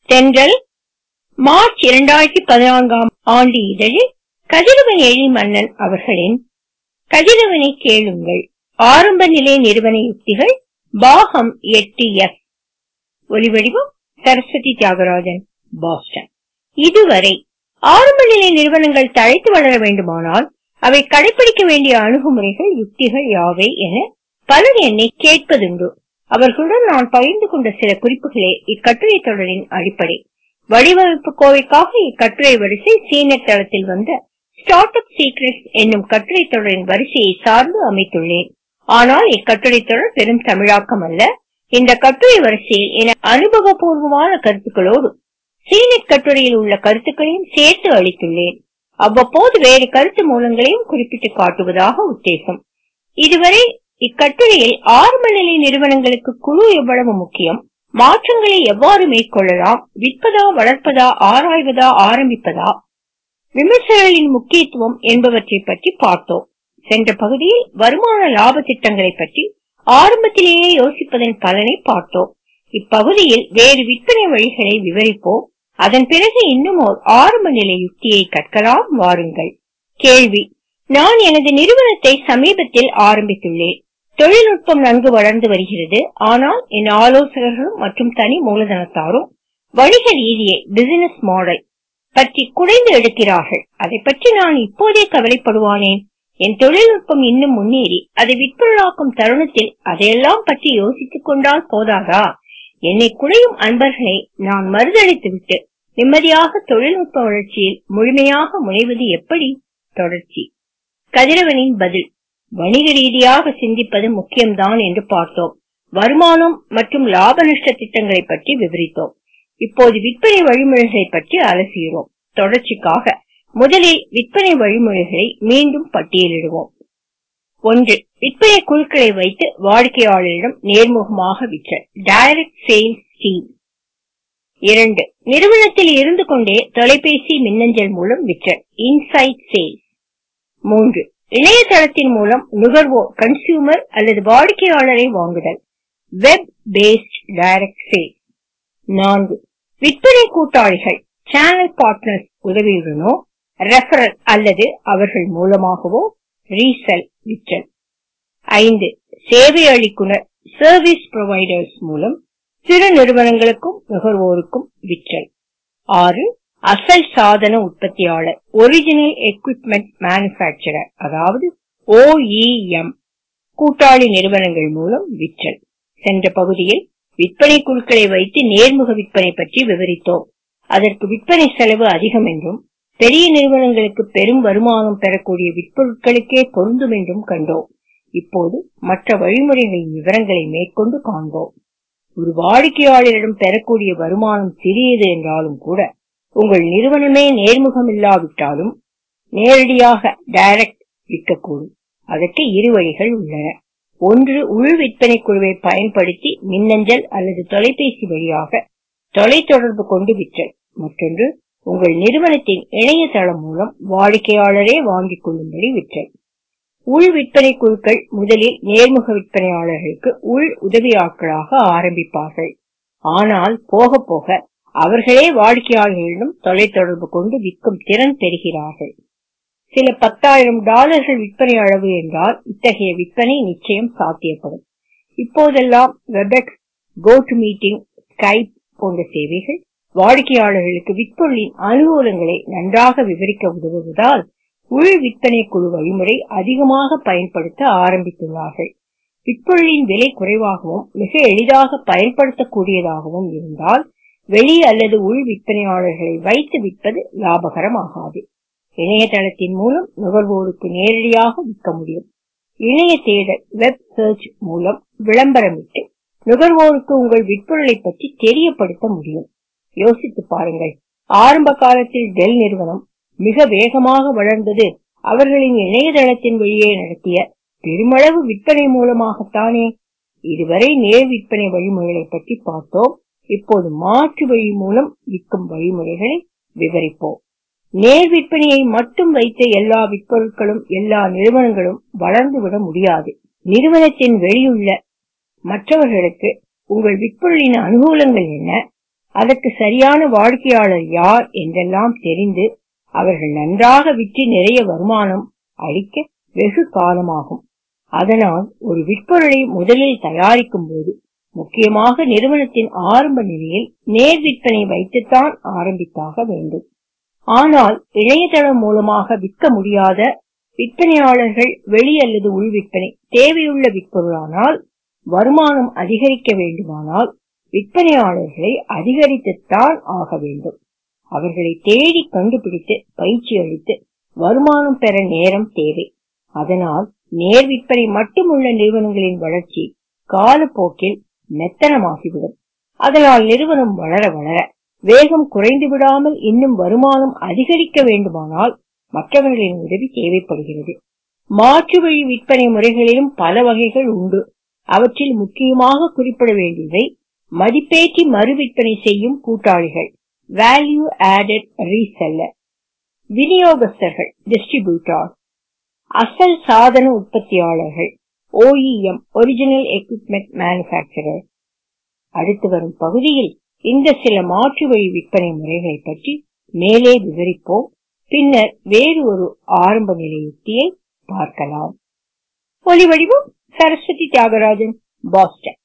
தென்றல் மார்ச் இரண்டாயிரத்தி பதினான்காம் ஆண்டு இதழில் கதிரவன் எழி மன்னன் அவர்களின் கதிரவனை கேளுங்கள் ஆரம்ப நிலை நிறுவன யுக்திகள் பாகம் எட்டு எஃப் ஒலிவடிவம் சரஸ்வதி தியாகராஜன் பாஸ்டன் இதுவரை ஆரம்ப நிலை நிறுவனங்கள் தழைத்து வளர வேண்டுமானால் அவை கடைபிடிக்க வேண்டிய அணுகுமுறைகள் யுக்திகள் யாவை என பலர் என்னை கேட்பதுண்டு அவர்களுடன் நான் பகிர்ந்து கொண்ட சில குறிப்புகளே இக்கட்டுரை தொடரின் அடிப்படை வடிவமைப்பு கோவைக்காக இக்கட்டுரை வரிசை சீனர் தளத்தில் வந்த ஸ்டார்ட் அப் சீக்ரெட்ஸ் என்னும் கட்டுரை தொடரின் வரிசையை சார்ந்து அமைத்துள்ளேன் ஆனால் இக்கட்டுரை தொடர் பெரும் தமிழாக்கம் அல்ல இந்த கட்டுரை வரிசையில் என அனுபவபூர்வமான கருத்துக்களோடு சீனட் கட்டுரையில் உள்ள கருத்துக்களையும் சேர்த்து அளித்துள்ளேன் அவ்வப்போது வேறு கருத்து மூலங்களையும் குறிப்பிட்டு காட்டுவதாக உத்தேசம் இதுவரை இக்கட்டுரையில் ஆரம்ப நிலை நிறுவனங்களுக்கு குழு எவ்வளவு முக்கியம் மாற்றங்களை எவ்வாறு மேற்கொள்ளலாம் விற்பதா வளர்ப்பதா ஆராய்வதா ஆரம்பிப்பதா விமர்சகர்களின் முக்கியத்துவம் என்பவற்றை பற்றி பார்த்தோம் சென்ற பகுதியில் வருமான லாப திட்டங்களை பற்றி ஆரம்பத்திலேயே யோசிப்பதன் பலனை பார்த்தோம் இப்பகுதியில் வேறு விற்பனை வழிகளை விவரிப்போம் அதன் பிறகு இன்னும் ஒரு ஆரம்ப நிலை யுக்தியை கற்கலாம் வாருங்கள் கேள்வி நான் எனது நிறுவனத்தை சமீபத்தில் ஆரம்பித்துள்ளேன் தொழில்நுட்பம் நன்கு வளர்ந்து வருகிறது ஆனால் என் ஆலோசகர்களும் மற்றும் தனி மூலதனத்தாரும் வணிக ரீதியை பிசினஸ் மாடல் பற்றி குறைந்து எடுக்கிறார்கள் அதை பற்றி நான் இப்போதே கவலைப்படுவானேன் என் தொழில்நுட்பம் இன்னும் முன்னேறி அதை விற்பொருளாக்கும் தருணத்தில் அதையெல்லாம் பற்றி யோசித்துக் கொண்டால் போதாதா என்னை குறையும் அன்பர்களை நான் மறுதளித்துவிட்டு நிம்மதியாக தொழில்நுட்ப வளர்ச்சியில் முழுமையாக முனைவது எப்படி தொடர்ச்சி கதிரவனின் பதில் வணிக ரீதியாக சிந்திப்பது முக்கியம்தான் என்று பார்த்தோம் வருமானம் மற்றும் லாப நஷ்ட திட்டங்களை பற்றி விவரித்தோம் இப்போது விற்பனை வழிமுறைகளை பற்றி அலசுகிறோம் தொடர்ச்சிக்காக முதலில் விற்பனை வழிமுறைகளை மீண்டும் பட்டியலிடுவோம் ஒன்று விற்பனை குழுக்களை வைத்து வாடிக்கையாளரிடம் நேர்முகமாக விற்றல் டைரக்ட் சேல்ஸ் ஸ்கீம் இரண்டு நிறுவனத்தில் இருந்து கொண்டே தொலைபேசி மின்னஞ்சல் மூலம் விற்றல் இன்சைட் சேல்ஸ் மூன்று இணையதளத்தின் மூலம் நுகர்வோர் கன்சியூமர் அல்லது வாடிக்கையாளரை வாங்குதல் வெப் பேஸ்ட் டைரக்ட் சேல்ஸ் நான்கு விற்பனை கூட்டாளிகள் சேனல் பார்ட்னர்ஸ் உதவியுடனோ ரெஃபரல் அல்லது அவர்கள் மூலமாகவோ ரீசெல் விற்றல் ஐந்து சேவை அளிக்குனர் சர்வீஸ் ப்ரொவைடர்ஸ் மூலம் சிறு நிறுவனங்களுக்கும் நுகர்வோருக்கும் விற்றல் ஆறு அசல் சாதன உற்பத்தியாளர் ஒரிஜினல் எக்விப்மெண்ட் மேனுபேக்சரர் அதாவது ஓஇஎம் கூட்டாளி நிறுவனங்கள் மூலம் விற்றல் சென்ற பகுதியில் விற்பனை குழுக்களை வைத்து நேர்முக விற்பனை பற்றி விவரித்தோம் அதற்கு விற்பனை செலவு அதிகம் என்றும் பெரிய நிறுவனங்களுக்கு பெரும் வருமானம் பெறக்கூடிய விற்பொருட்களுக்கே பொருந்தும் என்றும் கண்டோம் இப்போது மற்ற வழிமுறைகளின் விவரங்களை மேற்கொண்டு காண்போம் ஒரு வாடிக்கையாளரிடம் பெறக்கூடிய வருமானம் சிறியது என்றாலும் கூட உங்கள் நிறுவனமே நேர்முகம் இல்லாவிட்டாலும் நேரடியாக டைரக்ட் விற்கக்கூடும் அதற்கு இரு வழிகள் உள்ளன ஒன்று உள் விற்பனை குழுவை பயன்படுத்தி மின்னஞ்சல் அல்லது தொலைபேசி வழியாக தொலைத்தொடர்பு கொண்டு விற்றல் மற்றொன்று உங்கள் நிறுவனத்தின் இணையதளம் மூலம் வாடிக்கையாளரே வாங்கிக் கொள்ளும்படி விற்றல் உள் விற்பனை குழுக்கள் முதலில் நேர்முக விற்பனையாளர்களுக்கு உள் உதவியாட்களாக ஆரம்பிப்பார்கள் ஆனால் போக போக அவர்களே வாடிக்கையாளர்களிடம் தொலைத்தொடர்பு கொண்டு விற்கும் திறன் பெறுகிறார்கள் சில பத்தாயிரம் டாலர்கள் விற்பனை அளவு என்றால் இத்தகைய விற்பனை நிச்சயம் சாத்தியப்படும் இப்போதெல்லாம் வெபெக்ஸ் கோட் மீட்டிங் ஸ்கைப் போன்ற சேவைகள் வாடிக்கையாளர்களுக்கு விற்பொருளின் அனுகூலங்களை நன்றாக விவரிக்க உதவுவதால் உள் விற்பனை குழு வழிமுறை அதிகமாக பயன்படுத்த ஆரம்பித்துள்ளார்கள் விற்பொருளின் விலை குறைவாகவும் மிக எளிதாக பயன்படுத்தக்கூடியதாகவும் இருந்தால் வெளி அல்லது உள் விற்பனையாளர்களை வைத்து விற்பது லாபகரமாகாது இணையதளத்தின் மூலம் நுகர்வோருக்கு நேரடியாக விற்க முடியும் இணைய தேடல் வெப் சர்ச் மூலம் விளம்பரமிட்டு நுகர்வோருக்கு உங்கள் விற்பொருளை பற்றி தெரியப்படுத்த முடியும் யோசித்து பாருங்கள் ஆரம்ப காலத்தில் டெல் நிறுவனம் மிக வேகமாக வளர்ந்தது அவர்களின் இணையதளத்தின் வழியே நடத்திய பெருமளவு விற்பனை மூலமாகத்தானே இதுவரை நேர் விற்பனை வழிமுறைகளை பற்றி பார்த்தோம் இப்போது மாற்று வழி மூலம் விற்கும் வழிமுறைகளை விவரிப்போம் நேர் விற்பனையை மட்டும் வைத்த எல்லா விற்பொருட்களும் எல்லா நிறுவனங்களும் வளர்ந்துவிட முடியாது நிறுவனத்தின் வெளியுள்ள மற்றவர்களுக்கு உங்கள் விற்பொருளின் அனுகூலங்கள் என்ன அதற்கு சரியான வாடிக்கையாளர் யார் என்றெல்லாம் தெரிந்து அவர்கள் நன்றாக விற்று நிறைய வருமானம் அளிக்க வெகு காலமாகும் அதனால் ஒரு விற்பொருளை முதலில் தயாரிக்கும் போது முக்கியமாக நிறுவனத்தின் ஆரம்ப நிலையில் நேர் விற்பனை வைத்துத்தான் ஆரம்பித்தாக வேண்டும் ஆனால் இணையதளம் மூலமாக விற்க முடியாத விற்பனையாளர்கள் வெளி அல்லது உள் விற்பனை தேவையுள்ள விற்பொருளானால் வருமானம் அதிகரிக்க வேண்டுமானால் விற்பனையாளர்களை அதிகரித்துத்தான் ஆக வேண்டும் அவர்களை தேடி கண்டுபிடித்து பயிற்சி அளித்து வருமானம் பெற நேரம் தேவை அதனால் நேர் விற்பனை மட்டுமுள்ள நிறுவனங்களின் வளர்ச்சி காலப்போக்கில் மெத்தனமாகிவிடும் அதனால் நிறுவனம் வளர வளர வேகம் குறைந்து விடாமல் இன்னும் வருமானம் அதிகரிக்க வேண்டுமானால் மற்றவர்களின் உதவி தேவைப்படுகிறது மாற்று வழி விற்பனை முறைகளிலும் பல வகைகள் உண்டு அவற்றில் முக்கியமாக குறிப்பிட வேண்டியவை மதிப்பேற்றி மறு விற்பனை செய்யும் கூட்டாளிகள் வேல்யூ ஆடட் ரீசெல்லர் விநியோகஸ்தர்கள் டிஸ்ட்ரிபியூட்டர் அசல் சாதன உற்பத்தியாளர்கள் ஓஇஎம் ஒரிஜினல் எக்யூப்மெண்ட் மேனுபேக்சரர் அடுத்து வரும் பகுதியில் இந்த சில மாற்று வழி விற்பனை முறைகளை பற்றி மேலே விவரிப்போம் பின்னர் வேறு ஒரு ஆரம்ப நிலை யுக்தியை பார்க்கலாம் ஒலி வடிவம் சரஸ்வதி தியாகராஜன் பாஸ்டன்